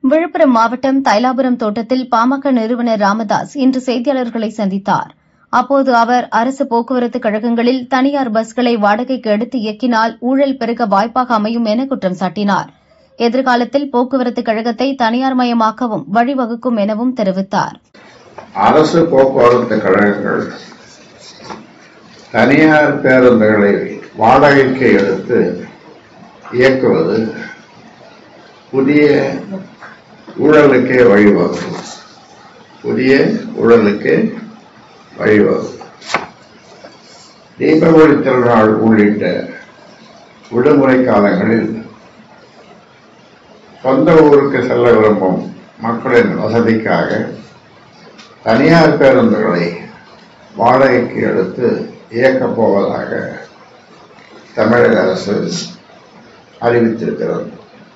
விழுப்புரம் மாவட்டம் தைலாபுரம் தோட்டத்தில் பாமக நிறுவனர் ராமதாஸ் இன்று செய்தியாளர்களை சந்தித்தார் அப்போது அவர் அரசு போக்குவரத்து கழகங்களில் தனியார் பஸ்களை வாடகைக்கு எடுத்து இயக்கினால் ஊழல் பெருக வாய்ப்பாக அமையும் என குற்றம் சாட்டினார் எதிர்காலத்தில் போக்குவரத்து கழகத்தை தனியார்மயமாக்கவும் வழிவகுக்கும் எனவும் தெரிவித்தார் அரசு போக்குவரத்து கழகங்கள் தனியார் பேருந்துகளை வாடகைக்கு எடுத்து இயக்குவது புதிய ஊழலுக்கே வழிவகுக்கும் புதிய ஊழலுக்கு வழிவகுக்கும் தீபாவளி திருநாள் உள்ளிட்ட விடுமுறை காலங்களில் சொந்த ஊருக்கு செல்ல விரும்பும் மக்களின் வசதிக்காக தனியார் பேருந்துகளை வாடகைக்கு எடுத்து இயக்கப் போவதாக தமிழக அரசு அறிவித்திருக்கிறது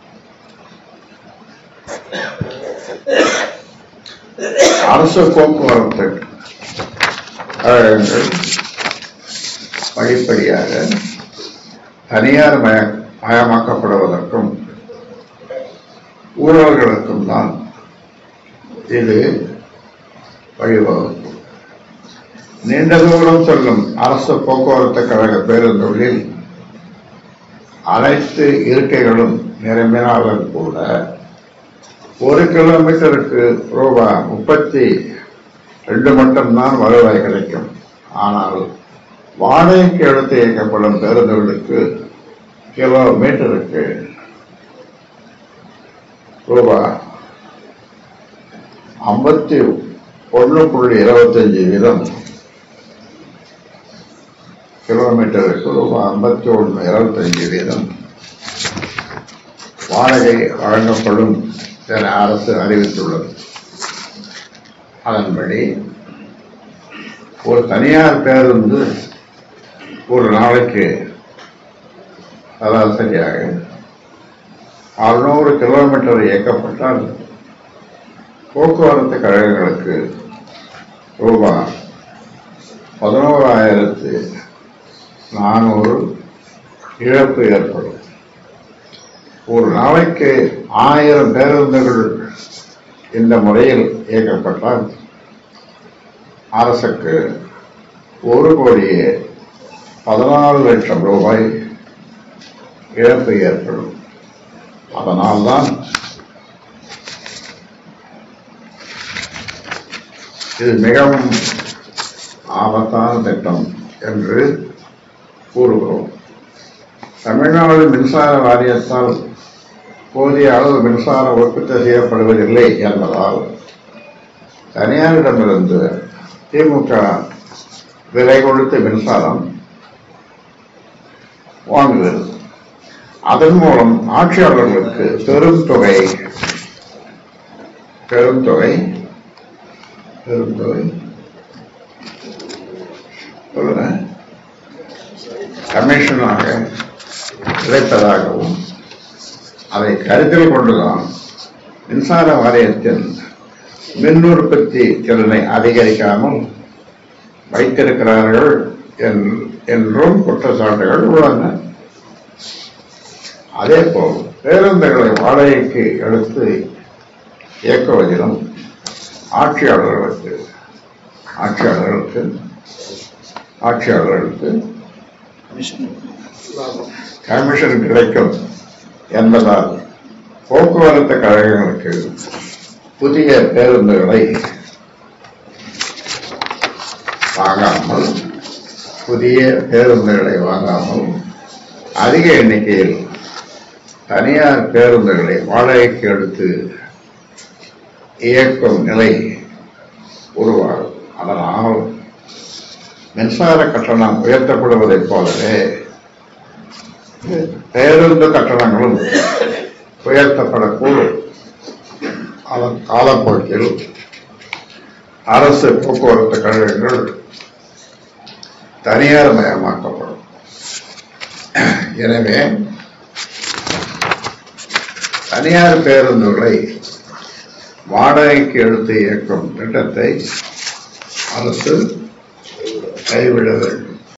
அரசு போக்குவரத்து கழகங்கள் படிப்படியாக தனியார் மய மயமாக்கப்படுவதற்கும் ஊழல்களுக்கும் தான் இது வழிவகுக்கும் நீண்ட தூரம் செல்லும் அரசு போக்குவரத்து கழக பேருந்துகளில் அனைத்து இருக்கைகளும் நிரம்பினாலும் கூட ஒரு கிலோமீட்டருக்கு ரூபாய் முப்பத்தி ரெண்டு மட்டும்தான் வருவாய் கிடைக்கும் ஆனால் வாடகைக்கு எடுத்து இயக்கப்படும் பேருந்துகளுக்கு கிலோமீட்டருக்கு ரூபாய் ஐம்பத்தி ஒன்று புள்ளி இருபத்தஞ்சு வீதம் கிலோமீட்டருக்கு ரூபாய் ஐம்பத்தி ஒன்று இருபத்தஞ்சு வீதம் வாடகை வழங்கப்படும் என அரசு அறிவித்துள்ளது அதன்படி ஒரு தனியார் பேருந்து ஒரு நாளைக்கு சராசரியாக அறுநூறு கிலோமீட்டர் இயக்கப்பட்டால் போக்குவரத்து கழகங்களுக்கு ரூபாய் பதினோராயிரத்து நானூறு இழப்பு ஏற்படும் ஒரு நாளைக்கு ஆயிரம் பேருந்துகள் இந்த முறையில் இயக்கப்பட்டால் அரசுக்கு ஒரு கோடியே பதினாலு லட்சம் ரூபாய் இழப்பு ஏற்படும் அதனால்தான் இது மிகவும் ஆபத்தான திட்டம் என்று கூறுகிறோம் தமிழ்நாடு மின்சார வாரியத்தால் போதிய அளவு மின்சாரம் உற்பத்தி செய்யப்படுவதில்லை என்பதால் தனியாரிடமிருந்து திமுக விலை கொடுத்த மின்சாரம் வாங்குகிறது அதன் மூலம் ஆட்சியாளர்களுக்கு பெரும் தொகை பெரும் தொகை பெரும் தொகை சொல்லுங்க கமிஷனாக கிடைப்பதாகவும் அதை கருத்தில் கொண்டுதான் மின்சார வாரியத்தின் மின் உற்பத்தி திறனை அதிகரிக்காமல் வைத்திருக்கிறார்கள் என்றும் குற்றச்சாட்டுகள் உள்ளன அதே போல் பேருந்துகளை வாடகைக்கு எடுத்து இயக்குவதிலும் ஆட்சியாளர்களுக்கு ஆட்சியாளர்களுக்கு ஆட்சியாளர்களுக்கு கமிஷன் கிடைக்கும் என்பதால் போக்குவரத்து கழகங்களுக்கு புதிய பேருந்துகளை வாங்காமல் புதிய பேருந்துகளை வாங்காமல் அதிக எண்ணிக்கையில் தனியார் பேருந்துகளை வாடகைக்கு எடுத்து இயக்கும் நிலை உருவாகும் அதனால் மின்சார கட்டணம் உயர்த்தப்படுவதைப் போலவே பேருந்து கட்டணங்களும் உயர்த்தப்படக்கூடும் அதன் காலப்போக்கில் அரசு போக்குவரத்து கழகங்கள் தனியார் மயமாக்கப்படும் எனவே தனியார் பேருந்துகளை வாடகைக்கு எடுத்து இயக்கும் திட்டத்தை அரசு கைவிட வேண்டும்